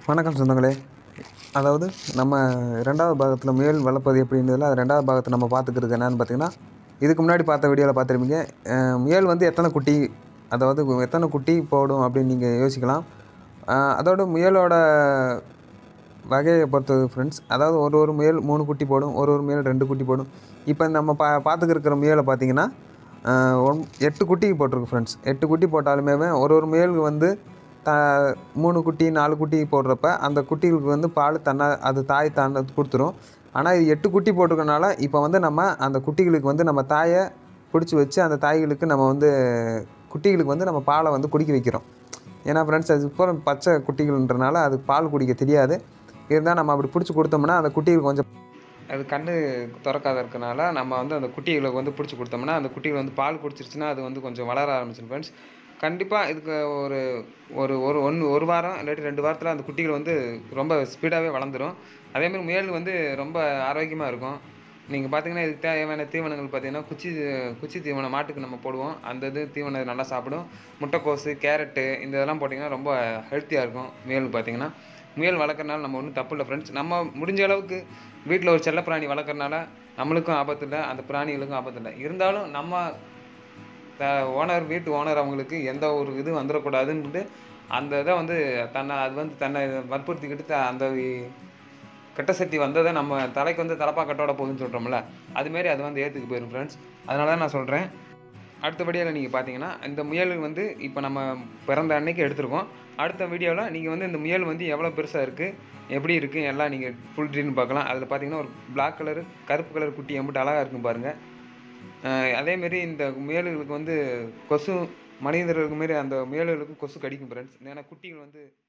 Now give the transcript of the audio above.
வணக்கம் சொந்தங்களே அதாவது நம்ம ரெண்டாவது பாகத்தில் முயல் வளர்ப்பது எப்படின்றதுல அது ரெண்டாவது பாகத்தை நம்ம பார்த்துக்கிறது என்னன்னு பார்த்தீங்கன்னா இதுக்கு முன்னாடி பார்த்த வீடியோவில் பார்த்துருப்பீங்க அஹ் முயல் வந்து எத்தனை குட்டி அதாவது எத்தனை குட்டி போடும் அப்படின்னு நீங்கள் யோசிக்கலாம் அஹ் அதோட முயலோட வகையை பொறுத்தது ஃப்ரெண்ட்ஸ் அதாவது ஒரு ஒரு முயல் மூணு குட்டி போடும் ஒரு ஒரு முயல் ரெண்டு குட்டி போடும் இப்போ நம்ம பா பார்த்துக்கிருக்கிற முயலை பார்த்தீங்கன்னா அஹ் ஒன் எட்டு குட்டி போட்டிருக்கு ஃப்ரெண்ட்ஸ் எட்டு குட்டி போட்டாலுமே ஒரு ஒரு முயலுக்கு வந்து த மூணு குட்டி நாலு குட்டி போடுறப்ப அந்த குட்டிகளுக்கு வந்து பால் தன்னா அது தாய் தாண்ட கொடுத்துரும் ஆனால் இது எட்டு குட்டி போட்டிருக்கனால இப்போ வந்து நம்ம அந்த குட்டிகளுக்கு வந்து நம்ம தாயை பிடிச்சி வச்சு அந்த தாய்களுக்கு நம்ம வந்து குட்டிகளுக்கு வந்து நம்ம பாலை வந்து குடிக்க வைக்கிறோம் ஏன்னா ஃப்ரெண்ட்ஸ் அது இப்போ பச்சை குட்டிகள்ன்றனால அது பால் குடிக்க தெரியாது இருந்தால் நம்ம அப்படி பிடிச்சி கொடுத்தோம்னா அந்த குட்டிகளுக்கு கொஞ்சம் அது கண்ணு திறக்காத இருக்கனால நம்ம வந்து அந்த குட்டிகளுக்கு வந்து பிடிச்சி கொடுத்தோம்னா அந்த குட்டிகள் வந்து பால் குடிச்சிருச்சுன்னா அது வந்து கொஞ்சம் வளர ஆரம்பிச்சிடும் ஃப்ரெண்ட்ஸ் கண்டிப்பாக இதுக்கு ஒரு ஒரு ஒரு ஒன்று ஒரு வாரம் இல்லாட்டி ரெண்டு வாரத்தில் அந்த குட்டிகள் வந்து ரொம்ப ஸ்பீடாகவே வளர்ந்துடும் அதேமாதிரி முயல் வந்து ரொம்ப ஆரோக்கியமாக இருக்கும் நீங்கள் பார்த்தீங்கன்னா இதுக்கு தேவையான தீவனங்கள் பார்த்தீங்கன்னா குச்சி குச்சி தீவனம் மாட்டுக்கு நம்ம போடுவோம் அந்த இது தீவனம் நல்லா சாப்பிடும் முட்டைக்கோஸு கேரட்டு இந்த இதெல்லாம் போட்டிங்கன்னா ரொம்ப ஹெல்த்தியாக இருக்கும் முயல் பார்த்தீங்கன்னா முயல் வளர்க்குறனால நம்ம ஒன்றும் தப்பு இல்லை ஃப்ரெண்ட்ஸ் நம்ம முடிஞ்ச அளவுக்கு வீட்டில் ஒரு செல்ல பிராணி வளர்க்குறனால நம்மளுக்கும் ஆபத்து இல்லை அந்த பிராணிகளுக்கும் ஆபத்து இல்லை இருந்தாலும் நம்ம ஓனர் வீட்டு ஓனர் அவங்களுக்கு எந்த ஒரு இது வந்துடக்கூடாதுன்ட்டு அந்த இதை வந்து தன்னை அது வந்து தன்னை வற்புறுத்திக்கிட்டு த- அந்த வி- கெட்ட சக்தி வந்ததை நம்ம தலைக்கு வந்து தலப்பா கட்டோட போகுதுன்னு சொல்கிறோம்ல அதுமாரி அது வந்து ஏற்றுக்கு போயிடும் ஃப்ரெண்ட்ஸ் அதனால தான் நான் சொல்கிறேன் அடுத்தபடியாக நீங்கள் பார்த்தீங்கன்னா இந்த முயல் வந்து இப்போ நம்ம பிறந்த அன்னைக்கு எடுத்திருக்கோம் அடுத்த வீடியோவில் நீங்கள் வந்து இந்த முயல் வந்து எவ்வளோ பெருசாக இருக்குது எப்படி இருக்குது எல்லாம் நீங்கள் ஃபுல் ட்ரீன் பார்க்கலாம் அதில் பார்த்தீங்கன்னா ஒரு பிளாக் கலரு கருப்பு கலர் குட்டி எம்பிட்டு அழகாக இருக்கும் பாருங்கள் அஹ் அதேமாரி இந்த முயல்களுக்கு வந்து கொசு மனிதர்களுக்கு மாரி அந்த முயல்களுக்கும் கொசு கடிக்கும் ஃப்ரெண்ட்ஸ் ஏன்னா குட்டிகள் வந்து